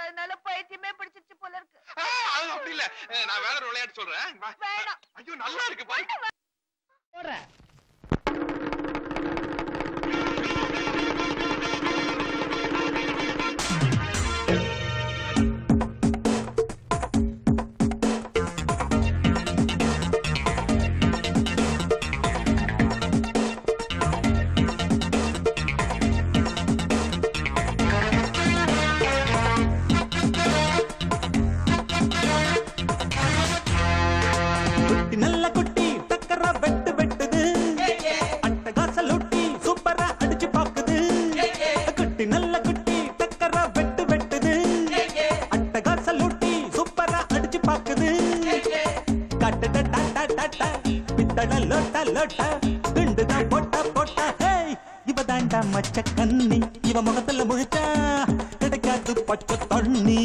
அதனால பைத்தியமே பிடிச்சிருச்சு போல இருக்கு ஆ, அது அப்படி இல்ல அஹ், நான் வேற ஒரு விளையாட்டு சொல்றேன் வா. வேணாம். ஐயோ நல்லா இருக்கு பாரு குட்டி நல்ல குட்டி டக்கரா வெட்டு வெட்டுது அட்டகாச லூட்டி சூப்பரா அடிச்சு பாக்குது குட்டி நல்ல குட்டி டக்கரா வெட்டு வெட்டுது அட்டகாச லூட்டி சூப்பரா அடிச்சு பாக்குது கட்டட டாட்டா டாட்டா பித்தட லோட்டா லோட்டா துண்டுதான் போட்டா போட்டா ஹேய் இவ தாண்டா மச்ச கண்ணி இவ முகத்துல முழிச்சா கிடைக்காது பச்சை தண்ணி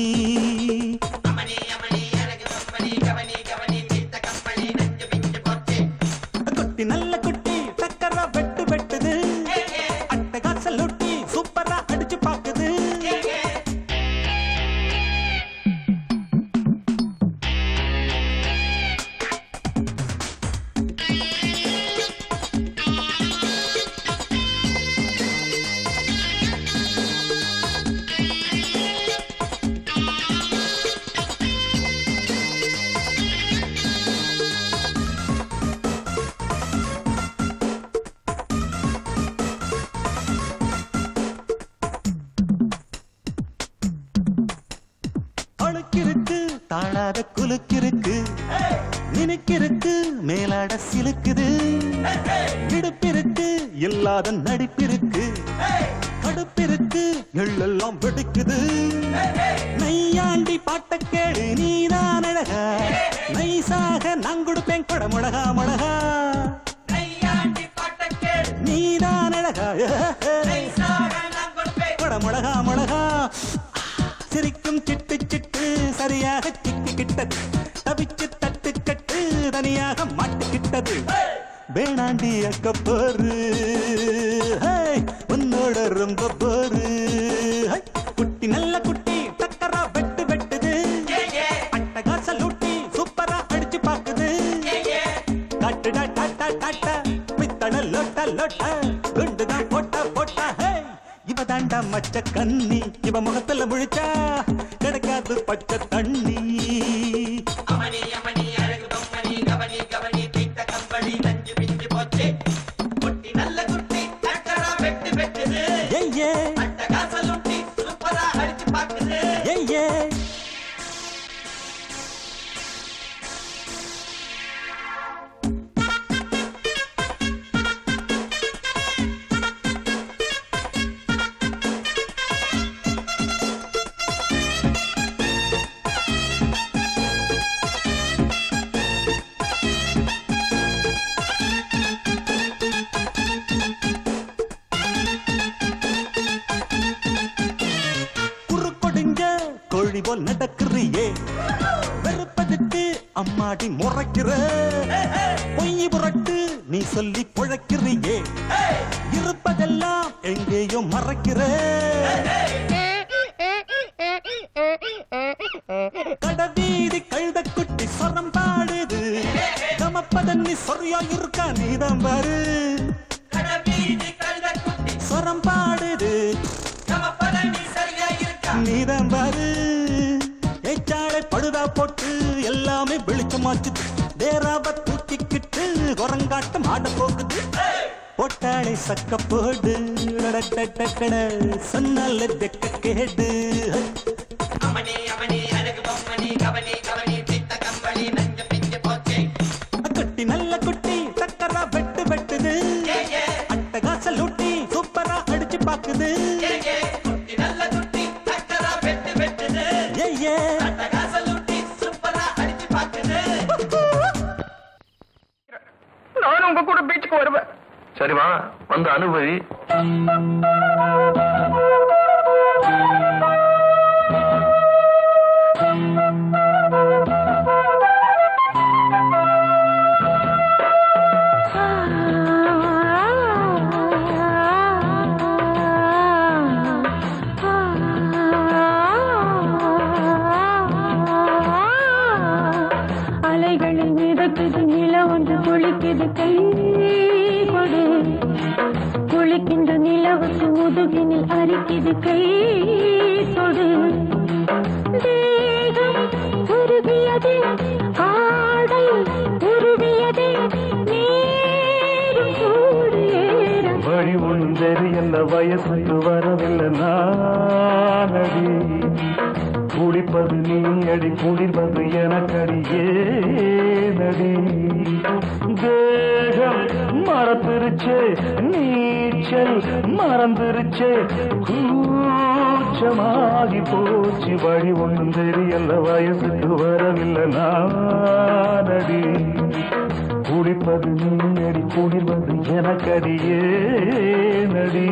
குட்டி நல்ல குட்டி டக்கரா வெட்டு வெட்டுது அட்டகாச லூட்டி சூப்பரா அடிச்சு பாக்குது அழுக்கிருக்கு தாழாத குலுக்கிருக்கு நினைக்கிருக்கு மேலாட சிலுக்குது இடுப்பிருக்கு இல்லாத நடிப்பிருக்கு கடுப்பிருக்கு எள்ளெல்லாம் வெடிக்குது நையாண்டி பாட்ட கேடு நீதான் அழகா நைசாக நான் கொடுப்பேன் கொட முழகா முழகா நீதான் அழகா கொட முழகா முழகா சிரிக்கும் சிட்டு சிட்டு சரியாக சிக்கிக்கிட்டது தவிச்சு தட்டு கட்டு தனியாக மாட்டிக்கிட்டது வேணாண்டி அக்க போரு ஹேய், உன்னோட ரொம்ப போரு ஹை, குட்டி நல்ல குட்டி டக்கரா வெட்டு வெட்டுது அட்டகாச லூட்டி சூப்பரா அடிச்சு பாக்குது காட்டுடா டாட்டா டாட்டா பித்தள லோட்டா லோட்டா குண்டுதான் போட்டா போட்டா ஹே இவ தாண்டா மச்ச கண்ணி இவ முகத்துல முழிச்சா கிடைக்காது பச்சை தண்ணி ஏய் ஏ ஏய் ஏ குறுக்கொடுங்க கோழி போல் நடக்கிறியே வெறுப்பதுக்கு அம்மாடி முறைக்கிற பொய் புரட்டு நீ சொல்லி புழைக்கிறியே இருப்பதெல்லாம் எங்கேயோ மறைக்கிற கடவீதி கழுத குட்டி சொரம் பாடுது கமப்பதன்னி சொரியா இருக்கா நீதான் பாரு சொரம் பாடுது நீதான் பாரு ஏச்சாளை பழுதா போட்டு எல்லாமே வெளிச்சமாச்சு வேறாவ தூக்கிக்கிட்டு குரங்காட்டம் ஆட போகுது போட்டாளை சக்க போடு டடடடடட, சொன்னால வெக்க கேடு குட்டி நல்ல குட்டி டக்கரா வெட்டு வெட்டுது அட்டகாச லூட்டி சூப்பரா அடிச்சு பாக்குது ஏ ஏ நானும் உங்க கூட பீச்சுக்கு வருவேன் சரிம்மா வந்து அனுபவி Ah குலுக்கிது கை தொடு தேகம் உருகியது ஆடை உருவியது நீரும் சூடு ஏற வழி ஒன்றும் தெரியல வயசுக்கு வரவில்லை நானடி குளிப்பது நீ அடி குளிர்வது எனக்கடி ஏனடி தேகம் மறந்துருச்சே நீச்சல் மறந்துருச்சே கூச்சமாகி போச்சு வழி ஒன்றும் தெரியல வயசுக்கு வரவில்லை நானடி குளிப்பது நீடி குளிர்வது எனக்கடியே நடி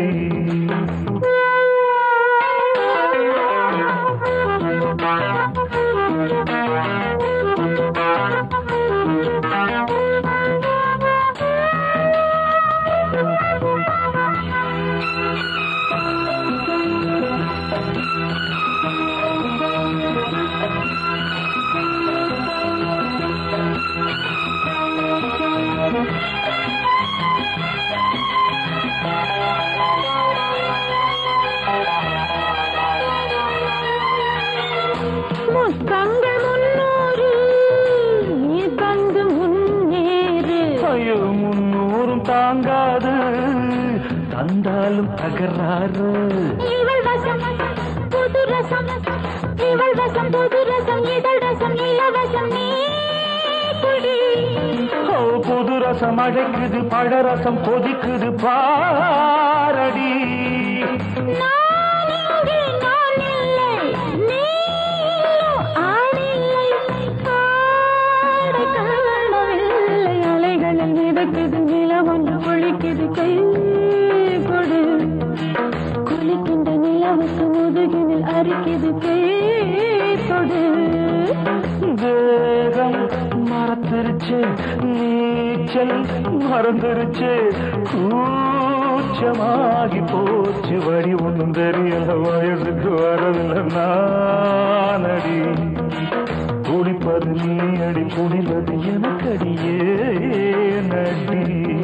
முத்தங்கள் முன்னூறு நீ தந்து முன்னேறு ஐயோ முன்னூறும் தாங்காது தந்தாலும் தகராறு இவள் வசம் புது ரசம் இவள் வசம் புது ரசம் இதழ் ரசம் இலவசம் நீ குடி ஓ, புது ரசம் அழைக்குது பழரசம் கொதிக்குது பாரடி நான் இங்கே நான் இல்லை நீயும் ஆணில்லை ஆடை காணவில்லை அலைகளில் மிதக்குது நிலவொன்று குளிக்குது கை கொடு குளிக்கின்ற நிலவுக்கு முதுகினில் அரிக்குது கை கொடு தேகம் மறந்துருச்சு நீச்சல் மறந்துருச்சு கூச்சமாகி போச்சு வழி ஒன்றும் தெரியல வயசுக்கு வரவில்லை நானடி குடிப்பது நீ அடி குடிவது எனக்கடியே நடி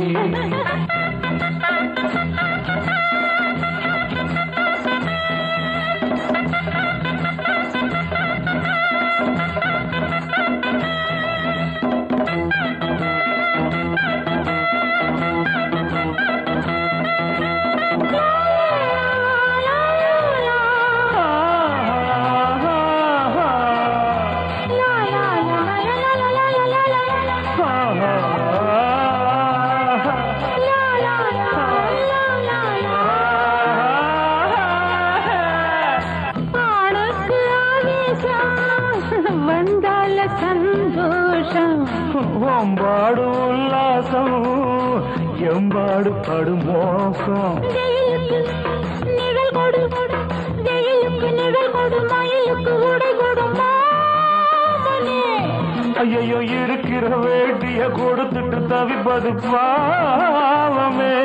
ஆளுக்கு ஆவேசம் வந்தால சந்தோஷம் ஒம்பாடு உல்லாசம் எம்பாடு படும் மோசம் வெயிலுக்கு நிழல் கொடு வெயிலுக்கு நிழல் கொடு மயிலுக்கு உடை கொடு மாமனே ஐயோ இருக்கிற வேட்டிய கொடுத்துட்டு தவிப்பது பாவமே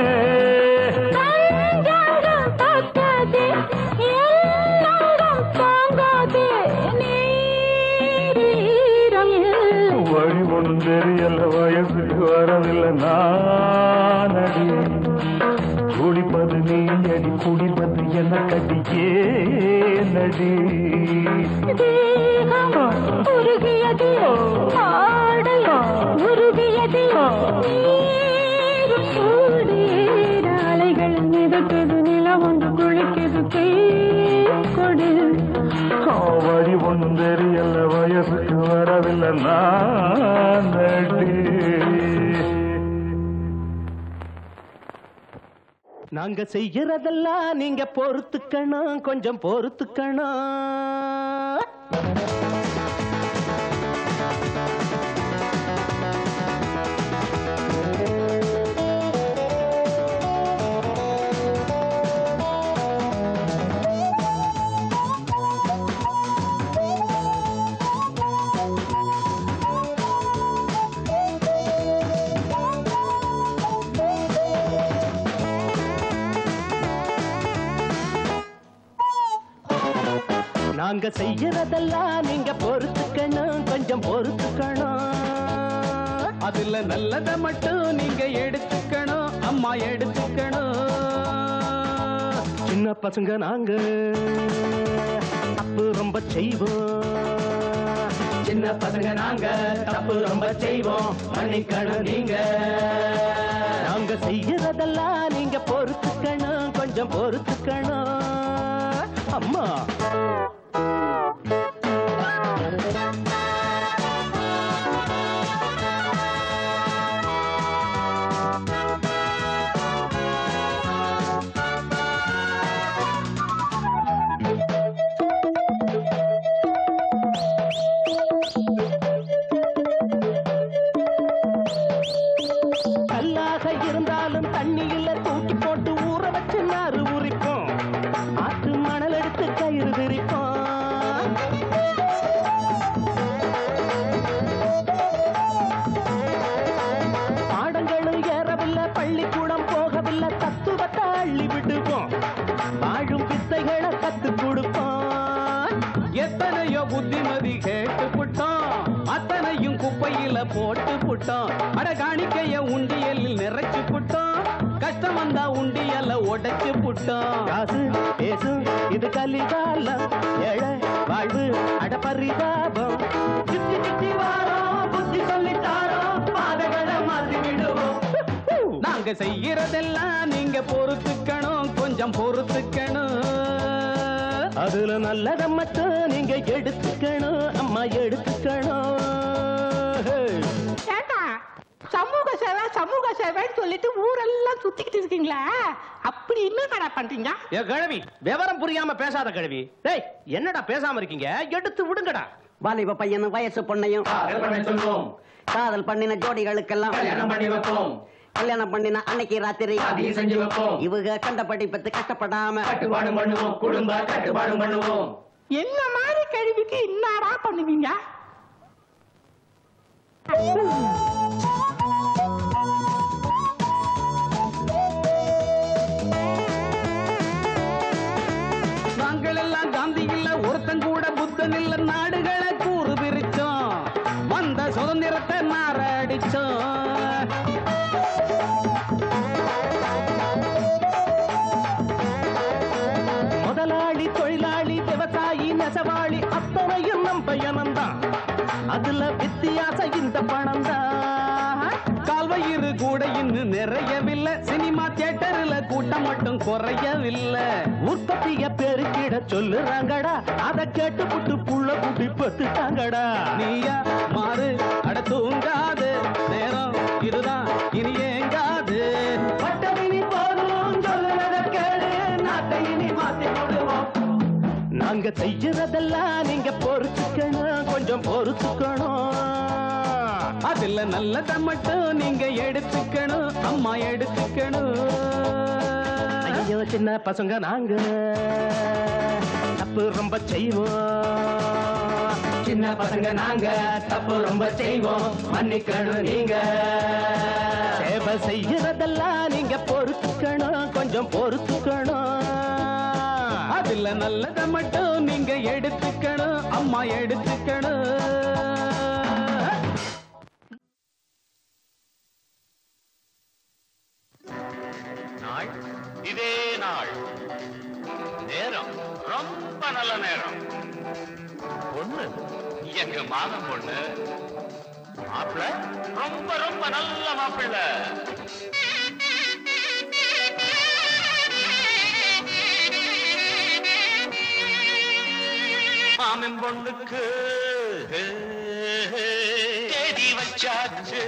கஞ்சாங்கம் தாக்காதே எல்லாரும் தாங்காதே நீரம் இல்லை வழி ஒன்றும் தெரியல வயசுக்கு வரவில்லை நானடி குடிப்பது நீ அடி குடிப்பது என்ன கடியே நடி தேகம் உருகியது ஆடை உருகியது நீரும் சூடேற அலைகள் மிதக்குது நிலவொன்று குளிக்குது கை கொடு வழி ஒன்றும் தெரியல வயசுக்கு வரவில்லை நானடி நாங்க செய்யறதெல்லாம் நீங்க பொறுத்துக்கணும் கொஞ்சம் பொறுத்துக்கணும் நாங்க செய்யறதெல்லாம் நீங்க பொறுத்துக்கணும் கொஞ்சம் பொறுத்துக்கணும் அதுல நல்லத மட்டும் நீங்க எடுத்துக்கணும் அம்மா எடுத்துக்கணும் சின்ன பசங்க நாங்க தப்பு ரொம்ப செய்வோம் சின்ன பசங்க நாங்க தப்பு ரொம்ப செய்வோம் மன்னிக்கணும் நீங்க நாங்க செய்யறதெல்லாம் நீங்க பொறுத்துக்கணும் கொஞ்சம் பொறுத்துக்கணும் அம்மா கல்லாக இருந்தாலும் தண்ணியில தூக்கி போட்டு ஊற வச்சு நாறு உரிப்போம் ஆற்று மணல் எடுத்து கயிறு விரிப்போம் பாடங்களும் ஏறவில்லை பள்ளிக்கூடம் போகவில்லை தத்துவத்தை அள்ளி விடுவோம் வாழும் வித்தைகளை கத்து கொடுப்போம் எத்தனையோ புத்திமதி கேட்டு புட்டோம் அத்தனையும் குப்பையில போட்டு புட்டோம் அட காணிக்கைய உண்டியலில் நிறைச்சு புட்டோம் கஷ்டம் வந்தா உண்டியல்ல உடைச்சு புட்டோம் காசு பேசு இது கலிகாலம் ஏழை வாழ்வு அட பரிதாபம் சுத்தி சுத்தி வாரோம் புத்தி சொல்லித்தாரோம் பாதைகளை மாத்தி விடுவோம் நாங்க செய்யறதெல்லாம் நீங்க பொறுத்துக்கணும் கொஞ்சம் பொறுத்துக்கணும் அதுல நல்லத மட்டும் நீங்க எடுத்துக்கணும் அம்மா எடுத்துக்கணும் ஏண்டா சமூக சேவை சமூக சேவைன்னு சொல்லிட்டு ஊரெல்லாம் சுத்திக்கிட்டு இருக்கீங்களா அப்படி என்னடா பண்றீங்க ஏ கிழவி விவரம் புரியாம பேசாத கிழவி டேய் என்னடா பேசாம இருக்கீங்க எடுத்து விடுங்கடா வாலிப பையனும் வயசு பொண்ணையும் சொல்லுவோம் காதல் பண்ணின ஜோடிகளுக்கெல்லாம் பண்ணி வைப்போம் கல்யாணம் பண்ணின அன்னைக்கு ராத்திரி செஞ்சு வைப்போம் இவங்க கண்ட படிப்பத்து கஷ்டப்படாம கட்டுப்பாடு பண்ணுவோம் குடும்ப கட்டுப்பாடு பண்ணுவோம் என்ன மாதிரி கழிவுக்கு என்னடா பண்ணுவீங்க நாங்கள் எல்லாம் காந்தி இல்ல ஒருத்தன் கூட புத்தன் இல்ல நாடுகளை கூறு பிரிச்சோம் வந்த சுதந்திரத்தை மாரடிச்சோம் முதலாளி தொழிலாளி விவசாயி நெசவாளி அத்தனையும் நம் பயணம்தான் அதுல வித்தியாசம் இந்த பணம் தான் கால்வயிறு கூட இன்னும் நிறையவில்லை சினிமா தியேட்டர்ல கூட்டம் மட்டும் குறையவில்லை உற்பத்திய பெருக்கிட சொல்லுறாங்கடா அத கேட்டு புட்டு புள்ள குட்டி பத்துட்டாங்கடா நீயா மாறு அட தூங்காது நேரம் இதுதான் இனி ஏங்காது பட்டமினி போதும் சொல்லுறத கேடு நாட்டை இனி மாத்தி விடுவோம் நாங்க செய்யறதெல்லாம் நீங்க பொறுத்துக்கணும் கொஞ்சம் பொறுத்துக்கணும் அதுல நல்லத மட்டும் நீங்க எடுத்துக்கணும் அம்மா எடுத்துக்கணும் ஐயோ சின்ன பசங்க நாங்க தப்பு ரொம்ப செய்வோம் சின்ன பசங்க நாங்க தப்பு ரொம்ப செய்வோம் மன்னிக்கணும் நீங்க சேவை செய்யறதெல்லாம் நீங்க பொறுத்துக்கணும் கொஞ்சம் பொறுத்துக்கணும் அதுல நல்லத மட்டும் நீங்க எடுத்துக்கணும் அம்மா எடுத்துக்கணும் நாள் இதே நாள் நேரம் ரொம்ப நல்ல நேரம் பொண்ணு எங்க மாதம் பொண்ணு மாப்பிள்ள ரொம்ப ரொம்ப நல்ல மாப்பிள்ள மாமன் பொண்ணுக்கு தேதி வச்சாச்சு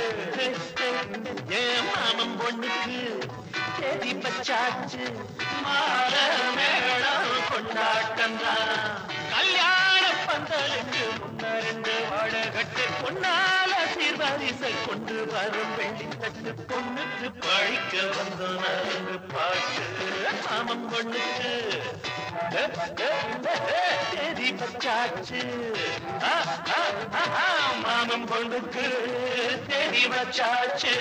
ஏன் மாமன் பொண்ணுக்கு தேதி வச்சாச்சு மாற மேடம் கொண்டாட்டம் கல்யாண பந்தலுக்கு முன்ன ரெண்டு வாழகட்டு பொன்னால சீர்வரிசை கொண்டு வரும் வெள்ளி தட்டு பொண்ணுக்கு பழிக்க வந்த நரங்கு பாட்டு மாமன் பொண்ணுக்கு தேதி வச்சாச்சு ஆ, ஆ, ஆ, ஆ, மாமன் பொண்ணுக்கு தேதி வச்சாச்சு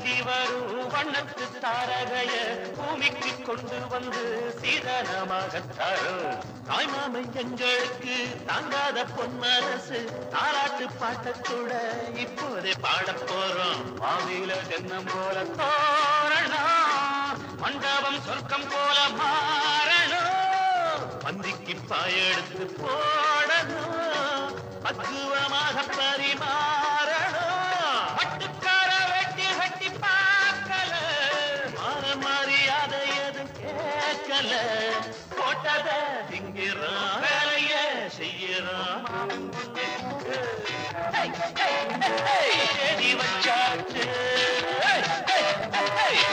ஆடி வரும் வண்ணத்து தாரகைய பூமிக்கு கொண்டு வந்து சீதனமாக தரும் தாய்மாமை எங்களுக்கு தாங்காத பொன்னரசு தாலாட்டு பாட்டத்தோட இப்போதே பாடப் போறோம் மாவில தென்னம் போல தோரணம் மண்டபம் சொர்க்கம் போல மாறணும் பந்திக்கு பாயெடுத்து போடணும் பக்குவமாக பரிமாறணும் பட்டுக்கார வெட்டி வெட்டி பார்க்கல மான மரியாதை எதுவும் கேட்கல போட்டத திங்கிறான் வேலைய செய்யறான் செடி வச்சாச்சு Hey, hey, hey, hey.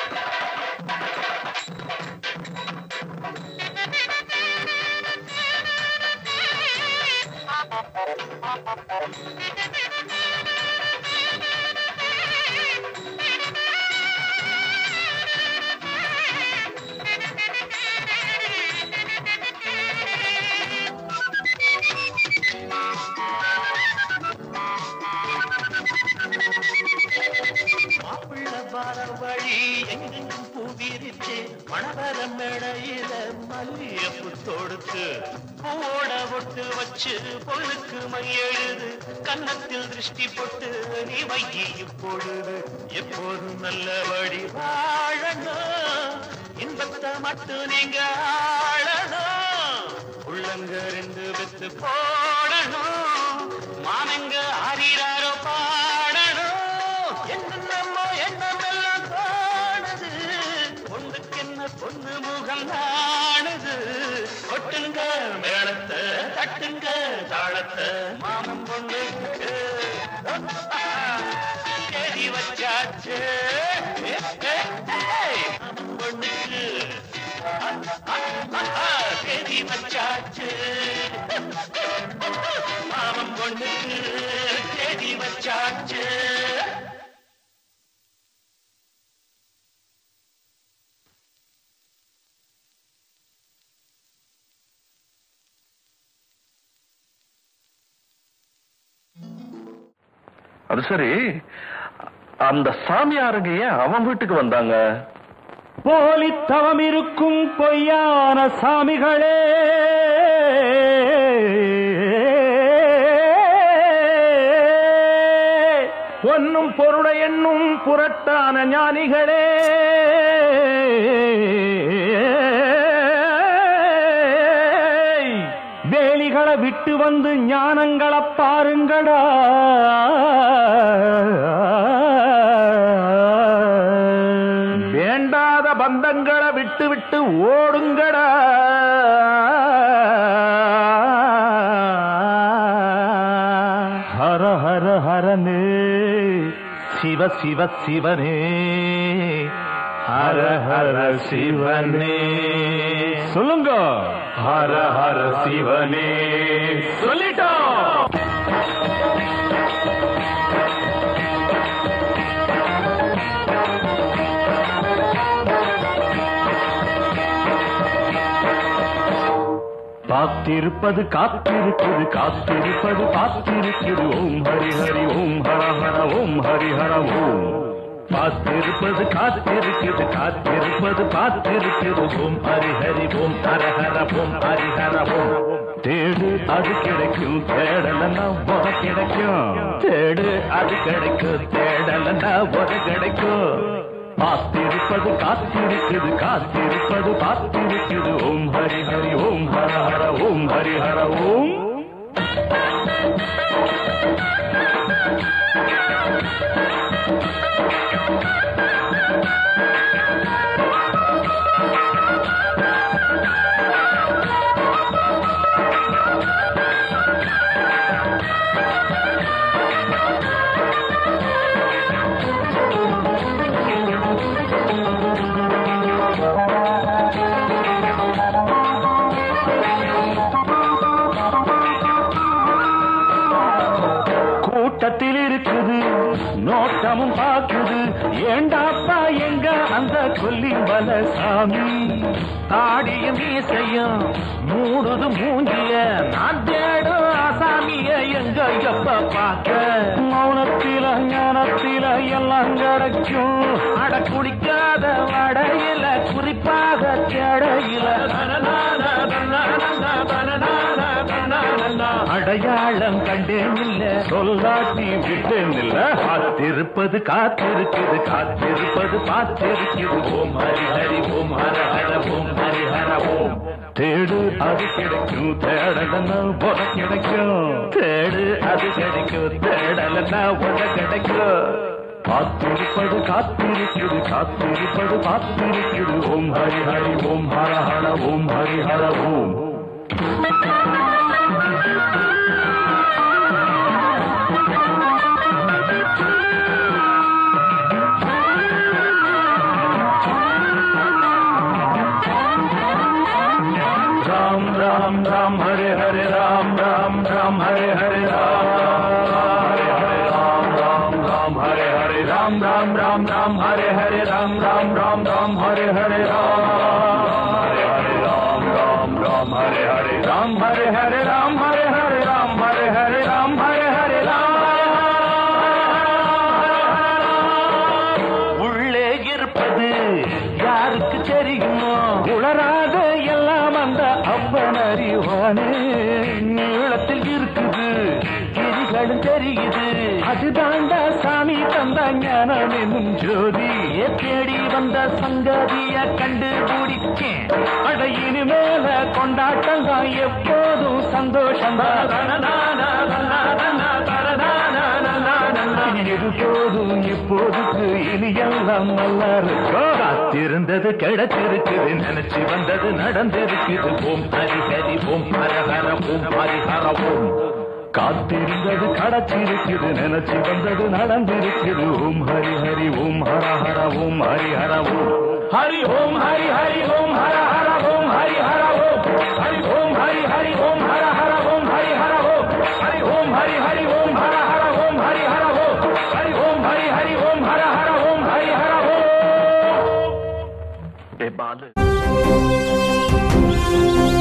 மாப்பிள்ள வார வழி எங்கெங்கும் பூவிரிச்சு மணவர மேடையில மல்லியப்பு தொடுத்து பூவோட ஒட்டு வச்சு பொண்ணுக்கு மையெழுது கன்னத்தில் திருஷ்டி போட்டு நீ வைகி இப்பொழுது எப்போதும் நல்லபடி வாழணும் இன்பத்தை மட்டும் நீங்க ஆளணும் உள்ளங்க ரெண்டு பெத்து போடணும் மானங்க ஆறிறாரோ பாடணும் என்னென்னமோ எண்ணமெல்லாம் தோணுது பொண்ணுக்கு என்ன பொண்ணு முகம் நாணுது கொட்டுங்க மேளத்தை தட்டுங்க தாளத்தை மாமன் பொண்ணுக்கு தேதி வச்சாச்சு மாமன் பொண்ணுக்கு தேதி வச்சாச்சு மாமன் பொண்ணுக்கு தேதி வச்சாச்சு அது சரி அந்த சாமியாருங்க ஏன் அவன் வீட்டுக்கு வந்தாங்க போலித்தவம் இருக்கும் பொய்யான சாமிகளே பொன்னும் பொருளை என்னும் புரட்டான ஞானிகளே வேலிகளை விட்டு வந்து ஞானங்களை பாருங்கடா வேண்டாத பந்தங்களை விட்டு விட்டு ஓடுங்கடா ஹர ஹர ஹரனே சிவ சிவ சிவனே ஹர ஹர சிவனே சொல்லுங்க ஹர ஹர சிவனே சொல்லிட்டோம் காத்திருப்பது காத்திருக்குது காத்திருப்பது காத்திருக்குது ஓம் ஹரி ஹரி ஓம் ஹர ஹர ஓம் ஹரி ஹர ஓம் காத்திருப்பது காத்திருக்குது காத்திருப்பது காத்திருக்குது ஓம் ஹரி ஹரி ஓம் ஹர ஹர ஓம் ஹரி ஹர ஓம் தேடு அது கிடைக்கும் தேடலன்னா உத கிடைக்கும் தேடு அது கிடைக்கும் தேடலன்னா உத கிடைக்கும் காத்திருப்பது காத்திருக்குது காத்திருப்பது காத்திருக்குது ஓம் ஹரி ஹரி ஓம் ஹர ஹர ஓம் ஹரி ஹர ஓம் கூட்டத்தில் இருக்குது நோட்டமும் பார்க்குது ஏண்டா எப்பா எங்க அந்த கொல்லி சாமி தாடிய மீசையும் மூடுது மூஞ்சிய நான் தேடும் ஆசாமிய எங்க எப்ப பார்க்க மௌனத்தில ஞானத்தில எல்லாம் கிடைக்கும் அட குடிக்காத வடையில குறிப்பாக தேடையில அடையாளம் கண்டேன் இல்ல சொல்லாட்டி விட்டேன் இல்ல காத்திருப்பது காத்திருக்குது காத்திருப்பது பார்த்திருக்குது ஓம் ஹரி ஹரி ஓம் ஹர ஹர ஓம் ஹரி ஹர ஓம் தேடு அது கிடைக்கும் தேடலன்னா உட கிடைக்கும் தேடு அது கிடைக்கும் தேடலன்னா உட கிடைக்கும் காத்திருப்பது காத்திருக்குது காத்திருப்பது பார்த்திருக்குது ஓம் ஹரி ஹரி ஓம் ஹர ஹர ஓம் ஹரி ஹர ஓம் राम राम राम हरे हरे राम राम राम हरे हरे राम हरे हरे राम राम राम हरे हरे राम राम राम राम हरे हरे राम राम राम राम हरे हरे राम हरे हरे राम राम राम हरे हरे राम हरे हरे राम हरे हरे राम हरे हरे राम हरे हरे राम உள்ளே இருப்பது யாருக்கு தெரியுமோ உளராத எல்லாம் அந்த அப்பன் அறிவானே நீளத்தில் இருக்குது கிரிகளும் தெரியுது அதுதாண்டா சாமி தந்த ஞானம் என்னும் ஜோதி தேடி வந்த சங்கதிய கண்டுபிடிச்சேன் அட இனிமேல கொண்டாட்டம் தான் எப்போதும் சந்தோஷம் இது போதும் இப்போதுக்கு இனி எல்லாம் நல்லா இருக்கும் காத்திருந்தது கிடைச்சிருக்குது நினைச்சு வந்தது நடந்திருக்குது ஓம் ஹரி ஹரி ஓம் ஹர ஹர ஓம் ஹரி ஹர ஓம் காத்திருந்தது கிடைச்சிருக்குது நினைச்சு வந்தது நடந்திருக்குது ஓம் ஹரி ஹரி ஓம் ஹர ஹர ஓம் ஹரி ஹர ஓம் ஹரி ஓம் ஹரி ஹரி ஓம் ஹர ஹர ஓம் ஹரி ஹர ஓம் ஹரி ஓம் ஹரி ஹரி ஓம் ஹர ஹர ஓம் ஹரி ஹர ஓம் ஹரி ஓம் ஹரி ஹரி ஓம் ஹர ஹர ஓம் ஹரி ஹர ஓம் ஹரி ஓம் ஹரி ஹரி ஓம் ஹர ஹர ஓம் ஹரி ஹர ஓம் பாலு